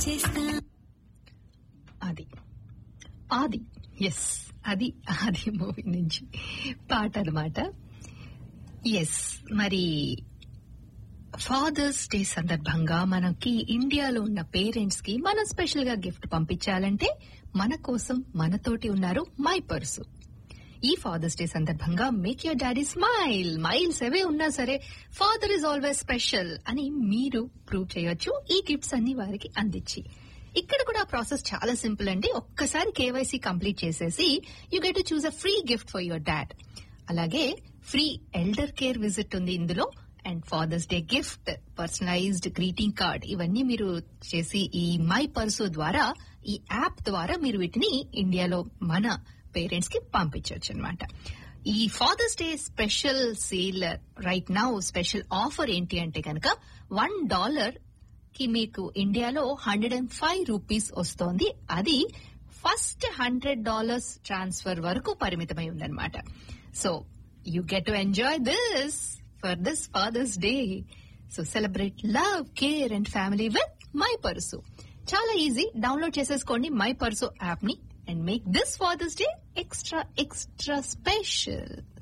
చేస్తా అది ఆది ఎస్ అది ఆది మూవీ నుంచి పాట అనమాట ఎస్ మరి ఫాదర్స్ డే సందర్భంగా మనకి ఇండియాలో ఉన్న పేరెంట్స్ కి మనం స్పెషల్ గా గిఫ్ట్ పంపించాలంటే మన కోసం మనతోటి ఉన్నారు మై పర్సు ఈ ఫాదర్స్ డే సందర్భంగా make your daddy smile miles away ఉన్నా సరే ఫాదర్ ఇస్ ఆల్వేస్ స్పెషల్ అని మీరు ప్రూవ్ చేయొచ్చు ఈ గిఫ్ట్స్ అన్ని వారికి అందించి ఇక్కడ కూడా ప్రాసెస్ చాలా సింపుల్ అండి ఒక్కసారి కేవైసీ కంప్లీట్ చేసేసి you get to choose a free gift for your dad అలాగే ఫ్రీ ఎల్డర్ కేర్ విజిట్ ఉంది ఇందులో and father's day gift personalised greeting card ఇవన్నీ మీరు చేసి ఈ మై పర్సు ద్వారా ఈ యాప్ ద్వారా మీరు వీటిని ఇండియాలో మన పేరెంట్స్ కి పంపించవచ్చు అనమాట ఈ father's day special sale right now special offer ఏంటి అంటే కనుక వన్ డాలర్ కి మీకు ఇండియాలో హండ్రెడ్ అండ్ ఫైవ్ రూపీస్ వస్తోంది అది ఫస్ట్ హండ్రెడ్ డాలర్స్ ట్రాన్స్ఫర్ వరకు పరిమితమై ఉందన్నమాట so you get to enjoy this for this father's day so celebrate love care and family with my purse చాలా ఈజీ డౌన్లోడ్ చేసేసుకోండి మై పర్సు యాప్ ని and make this father's day extra extra special